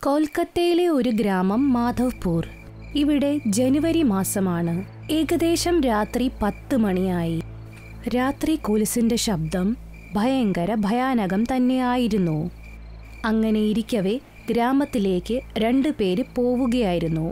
കൊൽക്കത്തയിലെ ഒരു ഗ്രാമം മാധവ്പൂർ ഇവിടെ ജനുവരി മാസമാണ് ഏകദേശം രാത്രി പത്ത് മണിയായി രാത്രി കൊലുസിന്റെ ശബ്ദം ഭയങ്കര ഭയാനകം തന്നെയായിരുന്നു അങ്ങനെ ഇരിക്കവേ ഗ്രാമത്തിലേക്ക് രണ്ടുപേര് പോവുകയായിരുന്നു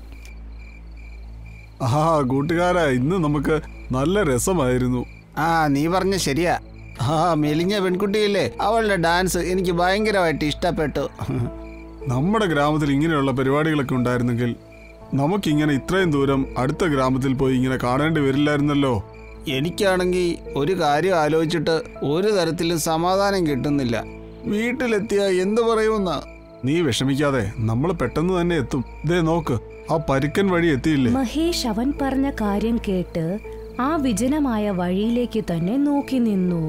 ആ കൂട്ടുകാരാ ഇന്ന് നമുക്ക് നല്ല രസമായിരുന്നു ആ നീ പറഞ്ഞ ശരിയാ ആ മെലിഞ്ഞ പെൺകുട്ടിയില്ലേ അവളുടെ ഡാൻസ് എനിക്ക് ഭയങ്കരമായിട്ട് ഇഷ്ടപ്പെട്ടു നമ്മുടെ ഗ്രാമത്തിൽ ഇങ്ങനെയുള്ള പരിപാടികളൊക്കെ ഉണ്ടായിരുന്നെങ്കിൽ നമുക്കിങ്ങനെ ഇത്രയും ദൂരം അടുത്ത ഗ്രാമത്തിൽ പോയി ഇങ്ങനെ കാണേണ്ടി വരില്ലായിരുന്നല്ലോ എനിക്കാണെങ്കിൽ ഒരു കാര്യം ആലോചിച്ചിട്ട് ഒരു തരത്തിലും സമാധാനം കിട്ടുന്നില്ല വീട്ടിലെത്തിയ എന്ത് പറയുമെന്ന നീ വിഷമിക്കാതെ നമ്മൾ പെട്ടെന്ന് തന്നെ എത്തും ദേ നോക്ക് ആ പരുക്കൻ വഴി എത്തിയില്ലേ മഹേഷ് അവൻ പറഞ്ഞ കാര്യം കേട്ട് ആ വിജനമായ വഴിയിലേക്ക് തന്നെ നോക്കി നിന്നു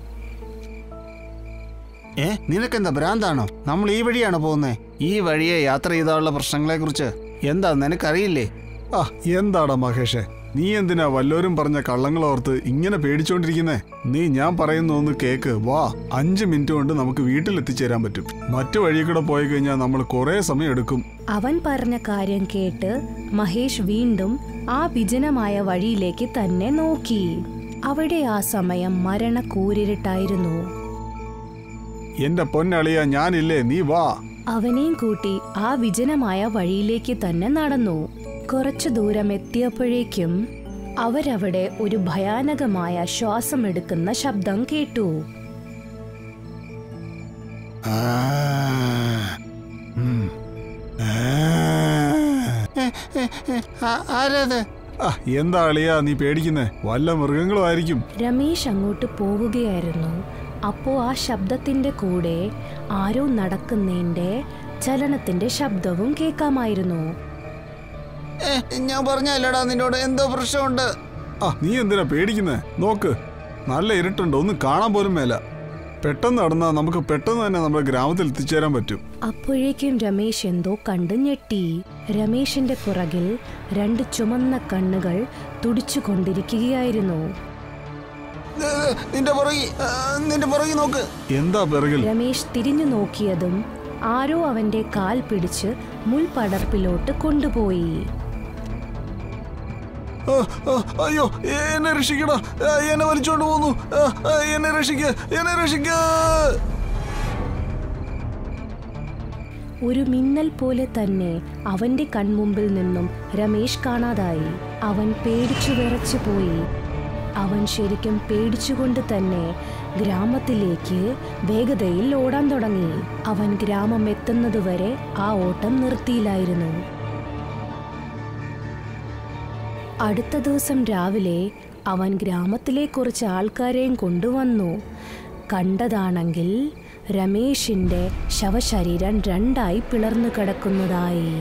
ഏ നിനക്കെന്താ ഭ്രാന്താണോ നമ്മൾ ഈ വഴിയാണ് പോകുന്നത് ഈ വഴിയെ യാത്ര ചെയ്താലുള്ള പ്രശ്നങ്ങളെക്കുറിച്ച് എന്താ നിനക്കറിയില്ലേ ആ എന്താടാ മഹേഷേ നീ എന്തിനാ വല്ലോരും പറഞ്ഞ കള്ളങ്ങളോർത്ത് ഇങ്ങനെ പേടിച്ചോണ്ടിരിക്കുന്നേ നീ ഞാൻ പറയുന്ന ഒന്ന് കേക്ക് വാ അഞ്ച് മിനിറ്റ് കൊണ്ട് നമുക്ക് വീട്ടിലെത്തിച്ചേരാൻ പറ്റും മറ്റു വഴി കൂടെ പോയി കഴിഞ്ഞാൽ നമ്മൾ കുറേ സമയം എടുക്കും അവൻ പറഞ്ഞ കാര്യം കേട്ട് മഹേഷ് വീണ്ടും ആ വിജനമായ വഴിയിലേക്ക് തന്നെ നോക്കി അവിടെ ആ സമയം മരണ കൂരിരുട്ടായിരുന്നു എന്റെ പൊന്നളിയ ഞാനില്ലേ നീ വാ അവനെയും കൂട്ടി ആ വിജനമായ വഴിയിലേക്ക് തന്നെ നടന്നു കുറച്ചു ദൂരം എത്തിയപ്പോഴേക്കും അവരവിടെ ഒരു ഭയാനകമായ ശ്വാസമെടുക്കുന്ന ശബ്ദം കേട്ടു ആ, ഉം. ആ. ഏ, ഏ, ഏ, ആ- ആരാത് ആ എന്താ അളിയാ നീ പേടിക്കുന്നേ വല്ല മൃഗങ്ങളും ആയിരിക്കും രമേശ് അങ്ങോട്ട് പോവുകയായിരുന്നു അപ്പോ ആ ശബ്ദത്തിന്റെ കൂടെ ആരോ നടക്കുന്നതിന്റെ ചലനത്തിന്റെ ശബ്ദവും കേൾക്കാമായിരുന്നു ഏ, ഞാൻ പറഞ്ഞല്ലടാ നിന്നോട് എന്തോ പ്രശ്നമുണ്ട് ആ നീ എന്തിനാ പേടിക്കുന്നേ നോക്ക് നല്ല ഇരുട്ടുണ്ട് ഒന്നും കാണാൻ പോലും മേല പെട്ടെന്ന് നടന്നാ നമുക്ക് പെട്ടെന്ന് തന്നെ നമ്മുടെ ഗ്രാമത്തിൽ എത്തിച്ചേരാൻ പറ്റും അപ്പോഴേക്കും രമേശ് എന്തോ കണ്ടു ഞെട്ടി രമേശിന്റെ പുറകിൽ രണ്ട് ചുമന്ന കണ്ണുകൾ തുടിച്ചുകൊണ്ടിരിക്കുകയായിരുന്നു ഏ, നിന്റെ പുറകി ആ, നിന്റെ പുറകി നോക്ക് എന്താ പിറകിൽ രമേശ് തിരിഞ്ഞു നോക്കിയതും ആരോ അവന്റെ കാൽ പിടിച്ച് മുൾപടർപ്പിലോട്ട് കൊണ്ടുപോയി ആ, ആ, അയ്യോ എന്നെ രക്ഷിക്കടാ ആ, എന്നെ വലിച്ചോണ്ട് പോന്നു ആ, ആ, എന്നെ രക്ഷിക്ക എന്നെ രക്ഷിക്ക ഒരു മിന്നൽ പോലെ തന്നെ അവന്റെ കൺമുമ്പിൽ നിന്നും രമേശ് കാണാതായി അവൻ പേടിച്ചു വിറച്ചു പോയി അവൻ ശരിക്കും പേടിച്ചുകൊണ്ട് തന്നെ ഗ്രാമത്തിലേക്ക് വേഗതയിൽ ഓടാൻ തുടങ്ങി അവൻ ഗ്രാമം എത്തുന്നതുവരെ ആ ഓട്ടം നിർത്തിയില്ലായിരുന്നു അടുത്ത ദിവസം രാവിലെ അവൻ ഗ്രാമത്തിലെ കുറച്ച് ആൾക്കാരെയും കൊണ്ടുവന്നു കണ്ടതാണെങ്കിൽ രമേശിന്റെ ശവശരീരം രണ്ടായി പിളർന്നു കിടക്കുന്നതായി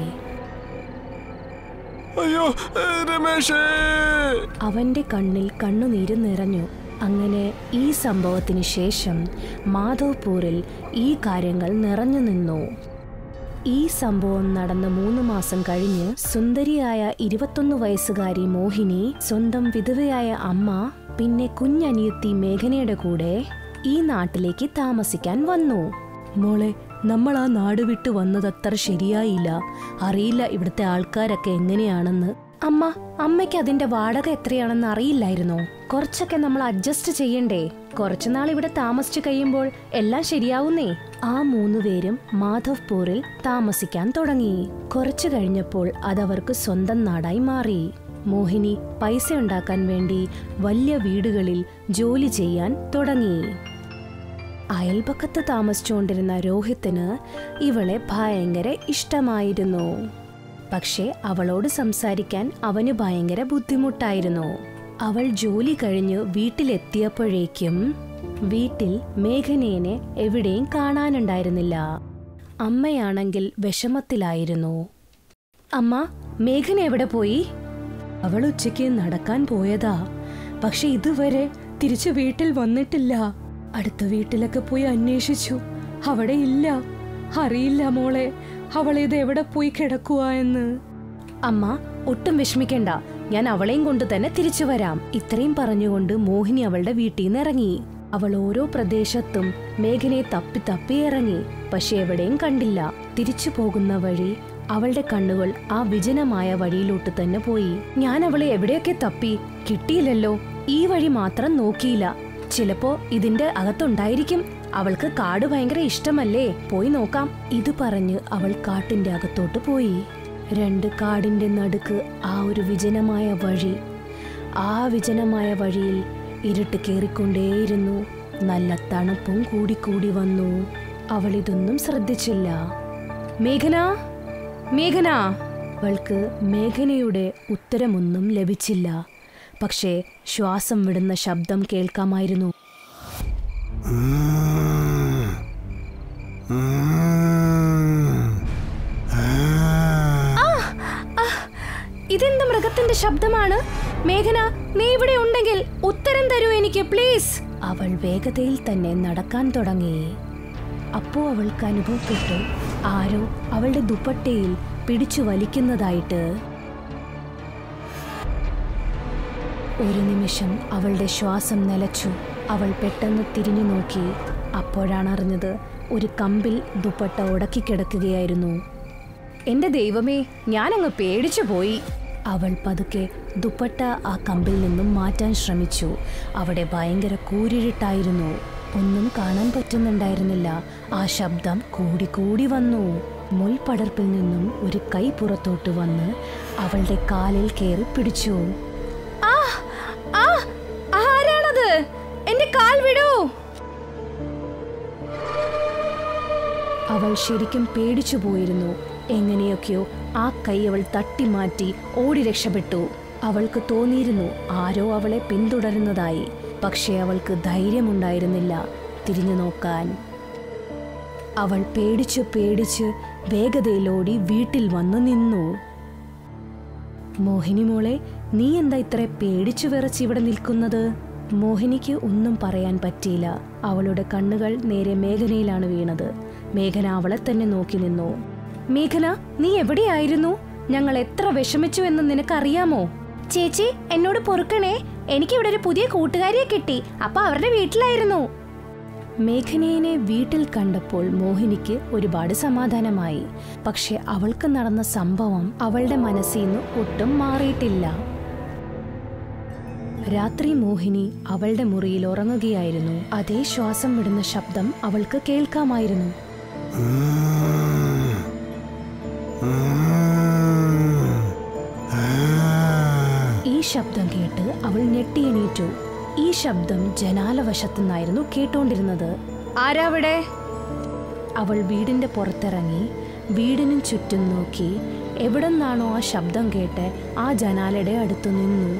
അയ്യോ ഏ, രമേശേ അവന്റെ കണ്ണിൽ കണ്ണുനീര് നിറഞ്ഞു അങ്ങനെ ഈ സംഭവത്തിന് ശേഷം മാധവ്പൂരിൽ ഈ കാര്യങ്ങൾ നിറഞ്ഞു നിന്നു ഈ സംഭവം നടന്ന മൂന്ന് മാസം കഴിഞ്ഞ് സുന്ദരിയായ ഇരുപത്തൊന്ന് വയസ്സുകാരി മോഹിനി സ്വന്തം വിധവയായ അമ്മ പിന്നെ കുഞ്ഞനിയത്തി മേഘനയുടെ കൂടെ ഈ നാട്ടിലേക്ക് താമസിക്കാൻ വന്നു മോളെ നമ്മൾ ആ നാട് വിട്ട് വന്നതത്ര ശരിയായില്ല അറിയില്ല ഇവിടുത്തെ ആൾക്കാരൊക്കെ എങ്ങനെയാണെന്ന് അമ്മ അമ്മയ്ക്ക് അതിന്റെ വാടക എത്രയാണെന്ന് അറിയില്ലായിരുന്നോ കുറച്ചൊക്കെ നമ്മൾ അഡ്ജസ്റ്റ് ചെയ്യണ്ടേ കുറച്ചുനാൾ ഇവിടെ താമസിച്ചു കഴിയുമ്പോൾ എല്ലാം ശരിയാവുന്നേ ആ മൂന്നുപേരും മാധവ്പൂരിൽ താമസിക്കാൻ തുടങ്ങി കുറച്ചു കഴിഞ്ഞപ്പോൾ അതവർക്ക് സ്വന്തം നാടായി മാറി മോഹിനി പൈസ ഉണ്ടാക്കാൻ വേണ്ടി വലിയ വീടുകളിൽ ജോലി ചെയ്യാൻ തുടങ്ങി അയൽപക്കത്ത് താമസിച്ചുകൊണ്ടിരുന്ന രോഹിത്തിന് ഇവളെ ഭയങ്കര ഇഷ്ടമായിരുന്നു പക്ഷേ അവളോട് സംസാരിക്കാൻ അവന് ഭയങ്കര ബുദ്ധിമുട്ടായിരുന്നു അവൾ ജോലി കഴിഞ്ഞു വീട്ടിലെത്തിയപ്പോഴേക്കും വീട്ടിൽ മേഘനേനെ എവിടെയും കാണാനുണ്ടായിരുന്നില്ല അമ്മയാണെങ്കിൽ വിഷമത്തിലായിരുന്നു അമ്മ മേഘന എവിടെ പോയി അവൾ ഉച്ചയ്ക്ക് നടക്കാൻ പോയതാ പക്ഷെ ഇതുവരെ തിരിച്ചു വീട്ടിൽ വന്നിട്ടില്ല അടുത്ത വീട്ടിലൊക്കെ പോയി അന്വേഷിച്ചു അവിടെ ഇല്ല അറിയില്ല മോളെ അവൾ ഇത് എവിടെ പോയി കിടക്കുക എന്ന് അമ്മ ഒട്ടും വിഷമിക്കണ്ട ഞാൻ അവളെയും കൊണ്ട് തന്നെ തിരിച്ചു വരാം ഇത്രയും പറഞ്ഞുകൊണ്ട് മോഹിനി അവളുടെ വീട്ടിൽ നിന്ന് ഇറങ്ങി അവൾ ഓരോ പ്രദേശത്തും മേഘനയെ തപ്പി തപ്പി ഇറങ്ങി പക്ഷെ എവിടെയും കണ്ടില്ല തിരിച്ചു പോകുന്ന വഴി അവളുടെ കണ്ണുകൾ ആ വിജനമായ വഴിയിലോട്ട് തന്നെ പോയി ഞാൻ അവളെ എവിടെയൊക്കെ തപ്പി കിട്ടിയില്ലല്ലോ ഈ വഴി മാത്രം നോക്കിയില്ല ചിലപ്പോ ഇതിന്റെ അകത്തുണ്ടായിരിക്കും അവൾക്ക് കാട് ഭയങ്കര ഇഷ്ടമല്ലേ പോയി നോക്കാം ഇത് പറഞ്ഞ് അവൾ കാട്ടിന്റെ അകത്തോട്ട് പോയി രണ്ട് കാടിന്റെ നടുക്ക് ആ ഒരു വിജനമായ വഴി ആ വിജനമായ വഴിയിൽ ഇരുട്ട് കേറിക്കൊണ്ടേയിരുന്നു നല്ല തണുപ്പും കൂടിക്കൂടി വന്നു അവൾ ഇതൊന്നും ശ്രദ്ധിച്ചില്ല മേഘന മേഘന അവൾക്ക് മേഘനയുടെ ഉത്തരമൊന്നും ലഭിച്ചില്ല പക്ഷേ ശ്വാസം വിടുന്ന ശബ്ദം കേൾക്കാമായിരുന്നു ഇതെന്ത് മൃഗത്തിന്റെ ശബ്ദമാണ് മേഘന നീ ഇവിടെ ഉണ്ടെങ്കിൽ ഉത്തരം തരൂ എനിക്ക് പ്ലീസ് അവൾ വേഗതയിൽ തന്നെ നടക്കാൻ തുടങ്ങി അപ്പോ അവൾക്ക് അനുഭവപ്പെട്ടു ആരോ അവളുടെ ദുപ്പട്ടയിൽ പിടിച്ചു വലിക്കുന്നതായിട്ട് ഒരു നിമിഷം അവളുടെ ശ്വാസം നിലച്ചു അവൾ പെട്ടെന്ന് തിരിഞ്ഞു നോക്കി അപ്പോഴാണ് അറിഞ്ഞത് ഒരു കമ്പിൽ ദുപ്പട്ട ഉടക്കി കിടക്കുകയായിരുന്നു എന്റെ ദൈവമേ ഞാനങ്ങ് പേടിച്ചു പോയി അവൾ പതുക്കെ ദുപ്പട്ട ആ കമ്പിൽ നിന്നും മാറ്റാൻ ശ്രമിച്ചു അവിടെ ഭയങ്കര കൂരിരുട്ടായിരുന്നു ഒന്നും കാണാൻ പറ്റുന്നുണ്ടായിരുന്നില്ല ആ ശബ്ദം കൂടിക്കൂടി വന്നു മുൾപടർപ്പിൽ നിന്നും ഒരു കൈ പുറത്തോട്ട് വന്ന് അവളുടെ കാലിൽ കയറി പിടിച്ചു ആ ആ ആരാണത് എന്റെ കാൽ വിടൂ അവൾ ശരിക്കും പേടിച്ചു പോയിരുന്നു എങ്ങനെയൊക്കെയോ ആ കൈ അവൾ തട്ടിമാറ്റി ഓടി രക്ഷപ്പെട്ടു അവൾക്ക് തോന്നിയിരുന്നു ആരോ അവളെ പിന്തുടരുന്നതായി പക്ഷേ അവൾക്ക് ധൈര്യമുണ്ടായിരുന്നില്ല തിരിഞ്ഞു നോക്കാൻ അവൾ പേടിച്ചു പേടിച്ച് വേഗതയിലോടി വീട്ടിൽ വന്നു നിന്നു മോഹിനി മോളെ നീ എന്താ ഇത്ര പേടിച്ചു വിറച്ച് ഇവിടെ നിൽക്കുന്നത് മോഹിനിക്ക് ഒന്നും പറയാൻ പറ്റിയില്ല അവളുടെ കണ്ണുകൾ നേരെ മേഘനയിലാണ് വീണത് മേഘന അവളെ തന്നെ നോക്കി നിന്നു മേഘന നീ എവിടെയായിരുന്നു ഞങ്ങൾ എത്ര വിഷമിച്ചു എന്ന് നിനക്കറിയാമോ ചേച്ചി എന്നോട് പൊറുക്കണേ എനിക്കിവിടെ ഒരു പുതിയ കൂട്ടുകാരിയെ കിട്ടി അപ്പൊ അവരുടെ വീട്ടിലായിരുന്നു മേഘനയെ വീട്ടിൽ കണ്ടപ്പോൾ മോഹിനിക്ക് ഒരുപാട് സമാധാനമായി പക്ഷെ അവൾക്ക് നടന്ന സംഭവം അവളുടെ മനസ്സിൽ നിന്ന് ഒട്ടും മാറിയിട്ടില്ല രാത്രി മോഹിനി അവളുടെ മുറിയിൽ ഉറങ്ങുകയായിരുന്നു അതേ ശ്വാസം വിടുന്ന ശബ്ദം അവൾക്ക് കേൾക്കാമായിരുന്നു ഈ ശബ്ദം കേട്ട് അവൾ ഞെട്ടിയെണീറ്റു ഈ ശബ്ദം ജനാലവശത്തു നിന്നായിരുന്നു കേട്ടോണ്ടിരുന്നത് ആരാവിടെ അവൾ വീടിന്റെ പുറത്തിറങ്ങി വീടിനും ചുറ്റും നോക്കി എവിടെന്നാണോ ആ ശബ്ദം കേട്ട് ആ ജനാലയുടെ അടുത്തു നിന്നു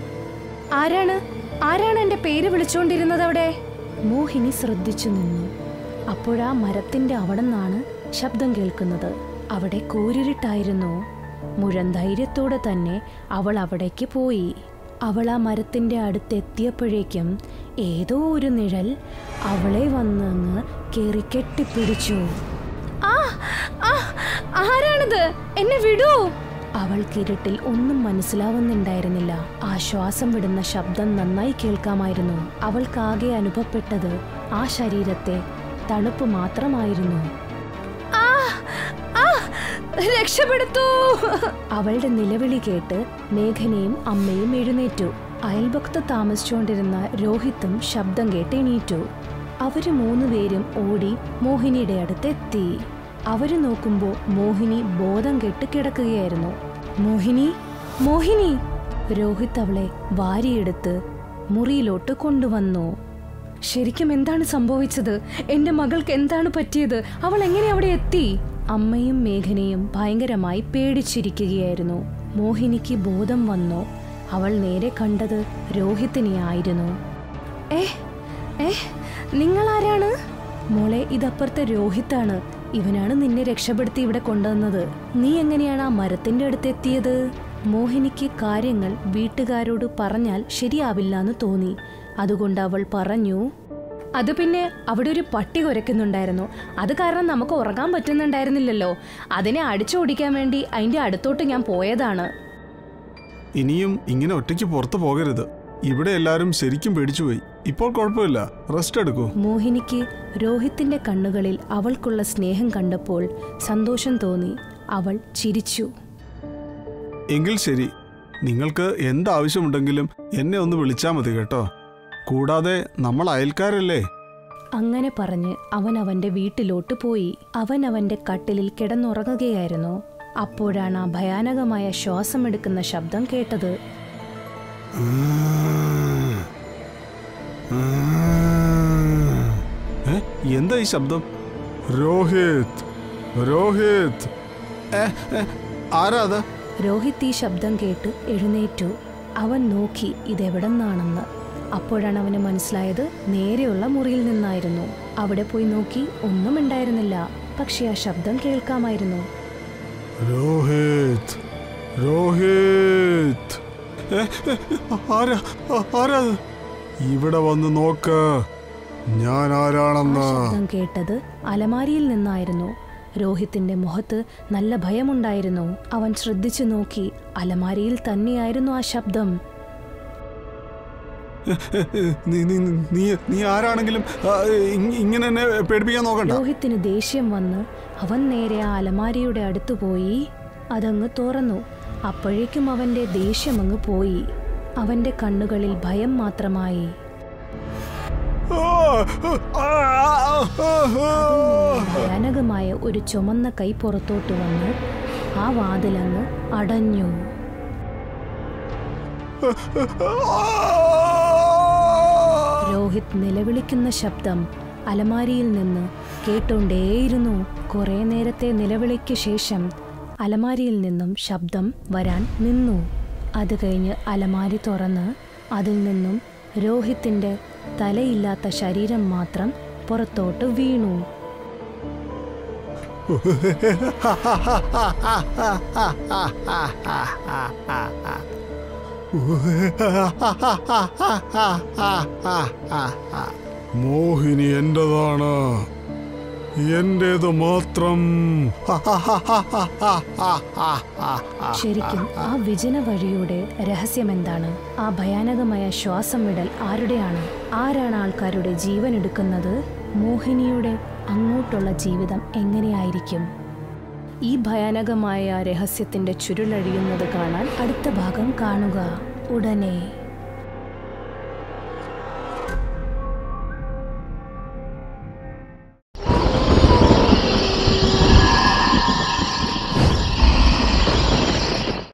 ആരാണ് ആരാണ് എന്റെ പേര് വിളിച്ചുകൊണ്ടിരുന്നത് അവിടെ മോഹിനി ശ്രദ്ധിച്ചു നിന്നു അപ്പോഴാ മരത്തിന്റെ അവിടെ നിന്നാണ് ശബ്ദം കേൾക്കുന്നത് അവിടെ കൂരിരുട്ടായിരുന്നു മുഴൻ ധൈര്യത്തോടെ തന്നെ അവൾ അവിടേക്ക് പോയി അവൾ ആ മരത്തിന്റെ അടുത്തെത്തിയപ്പോഴേക്കും ഏതോ ഒരു നിഴൽ അവളെ വന്നങ്ങ് കേറി കെട്ടിപ്പിടിച്ചു ആ ആ, ആരാണിത് എന്നെ വിടൂ അവൾക്ക് ഇരുട്ടിൽ ഒന്നും മനസ്സിലാവുന്നുണ്ടായിരുന്നില്ല ആ ശ്വാസം വിടുന്ന ശബ്ദം നന്നായി കേൾക്കാമായിരുന്നു അവൾക്കാകെ അനുഭവപ്പെട്ടത് ആ ശരീരത്തെ തണുപ്പ് മാത്രമായിരുന്നു ആ, ആ, രക്ഷപ്പെടുത്തൂ അവളുടെ നിലവിളി കേട്ട് മേഘനയും അമ്മയും എഴുന്നേറ്റു അയൽപക്കത്ത് താമസിച്ചുകൊണ്ടിരുന്ന രോഹിത്തും ശബ്ദം കേട്ട് എണീറ്റു അവര് മൂന്നുപേരും ഓടി മോഹിനിയുടെ അടുത്തെത്തി അവര് നോക്കുമ്പോ മോഹിനി ബോധം കെട്ട് കിടക്കുകയായിരുന്നു മോഹിനി മോഹിനി രോഹിത് അവളെ വാരിയെടുത്ത് മുറിയിലോട്ട് കൊണ്ടുവന്നു ശരിക്കും എന്താണ് സംഭവിച്ചത് എന്റെ മകൾക്ക് എന്താണ് പറ്റിയത് അവൾ എങ്ങനെ അവിടെ എത്തി അമ്മയും മേഘനയും ഭയങ്കരമായി പേടിച്ചിരിക്കുകയായിരുന്നു മോഹിനിക്ക് ബോധം വന്നു അവൾ നേരെ കണ്ടത് രോഹിത്തിനെയായിരുന്നു ഏ ഏ നിങ്ങളാരാണ് മോളെ ഇതപ്പുറത്തെ രോഹിത്താണ് ഇവനാണ് നിന്നെ രക്ഷപ്പെടുത്തി ഇവിടെ കൊണ്ടുവന്നത് നീ എങ്ങനെയാണ് ആ മരത്തിന്റെ അടുത്ത് എത്തിയത് മോഹിനിക്ക് കാര്യങ്ങൾ വീട്ടുകാരോട് പറഞ്ഞാൽ ശരിയാവില്ല എന്ന് തോന്നി അതുകൊണ്ട് അവൾ പറഞ്ഞു അത് പിന്നെ അവിടെ ഒരു പട്ടി കുരയ്ക്കുന്നുണ്ടായിരുന്നു അത് കാരണം നമുക്ക് ഉറങ്ങാൻ പറ്റുന്നുണ്ടായിരുന്നില്ലല്ലോ അതിനെ അടിച്ചോടിക്കാൻ വേണ്ടി അതിന്റെ അടുത്തോട്ട് ഞാൻ പോയതാണ് ഇനിയും ഇങ്ങനെ ഒറ്റയ്ക്ക് പുറത്തു പോകരുത് ഇവിടെ എല്ലാരും ശരിക്കും പേടിച്ചുപോയി ഇപ്പോൾ കുഴപ്പമില്ല റെസ്റ്റ് എടുക്കൂ മോഹിനിക്ക് രോഹിത്തിന്റെ കണ്ണുകളിൽ അവൾക്കുള്ള സ്നേഹം കണ്ടപ്പോൾ സന്തോഷം തോന്നി അവൾ ചിരിച്ചു എങ്കിൽ ശരി നിങ്ങൾക്ക് എന്താവശ്യമുണ്ടെങ്കിലും എന്നെ ഒന്ന് വിളിച്ചാൽ മതി കേട്ടോ കൂടാതെ നമ്മൾ അയൽക്കാരല്ലേ അങ്ങനെ പറഞ്ഞ് അവൻ അവന്റെ വീട്ടിലോട്ട് പോയി അവൻ അവന്റെ കട്ടിലിൽ കിടന്നുറങ്ങുകയായിരുന്നു അപ്പോഴാണ് ആ ഭയാനകമായ ശ്വാസമെടുക്കുന്ന ശബ്ദം കേട്ടത് ഏ? എന്താ ഈ ശബ്ദം രോഹിത് രോഹിത് ഏ, ഏ, ആരാ അത് രോഹിത് ഈ ശബ്ദം കേട്ട് എഴുന്നേറ്റു അവൻ നോക്കി ഇതെവിടെന്നാണെന്ന് അപ്പോഴാണ് അവന് മനസ്സിലായത് നേരെയുള്ള മുറിയിൽ നിന്നായിരുന്നു അവിടെ പോയി നോക്കി ഒന്നും ഉണ്ടായിരുന്നില്ല പക്ഷെ ആ ശബ്ദം കേൾക്കാമായിരുന്നു രോഹിത് രോഹിത് ഏ, ഏ, ആരാ ആ- ആരാ അത്? ഇവിടെ വന്ന് നോക്ക് ഞാൻ ആ ആരാണെന്ന് ശബ്ദം കേട്ടത് അലമാരിയിൽ നിന്നായിരുന്നു രോഹിത്തിന്റെ മുഖത്ത് നല്ല ഭയമുണ്ടായിരുന്നു അവൻ ശ്രദ്ധിച്ചു നോക്കി അലമാരിയിൽ തന്നെയായിരുന്നു ആ ശബ്ദം നീ നീ നീ നീ ആരാണെങ്കിലും ആ, ഇ- ഇങ്ങനെ എന്നെ പേടിപ്പിക്കാൻ നോക്കണ്ട രോഹിത്തിന് ദേഷ്യം വന്ന് അവൻ നേരെ ആ അലമാരിയുടെ അടുത്ത് പോയി അതങ്ങ് തുറന്നു അപ്പോഴേക്കും അവന്റെ ദേഷ്യം അങ്ങ് പോയി അവന്റെ കണ്ണുകളിൽ ഭയം മാത്രമായി ആ, ആ, ആ, ആ, ആ. ഭയാനകമായ ഒരു ചുമന്ന കൈ പുറത്തോട്ട് വന്ന് ആ വാതിലങ്ങ് അടഞ്ഞു രോഹിത് നിലവിളിക്കുന്ന ശബ്ദം അലമാരിയിൽ നിന്ന് കേട്ടുകൊണ്ടേയിരുന്നു കുറെ നേരത്തെ നിലവിളിക്ക് ശേഷം അലമാരിയിൽ നിന്നും ശബ്ദം വരാൻ നിന്നു അത് കഴിഞ്ഞ് അലമാരി തുറന്ന് അതിൽ നിന്നും രോഹിത്തിന്റെ തലയില്ലാത്ത ശരീരം മാത്രം പുറത്തോട്ട് വീണു മോഹിനി എന്റേതാണ് എന്റേത് മാത്രം ശരിക്കും ആ വിജന വഴിയുടെ രഹസ്യം എന്താണ് ആ ഭയാനകമായ ശ്വാസം വിടൽ ആരുടെയാണ് ആരാണ് ആൾക്കാരുടെ ജീവൻ എടുക്കുന്നത് മോഹിനിയുടെ അങ്ങോട്ടുള്ള ജീവിതം എങ്ങനെയായിരിക്കും ഈ ഭയാനകമായ രഹസ്യത്തിന്റെ ചുരുളഴിയുന്നത് കാണാൻ അടുത്ത ഭാഗം കാണുക ഉടനെ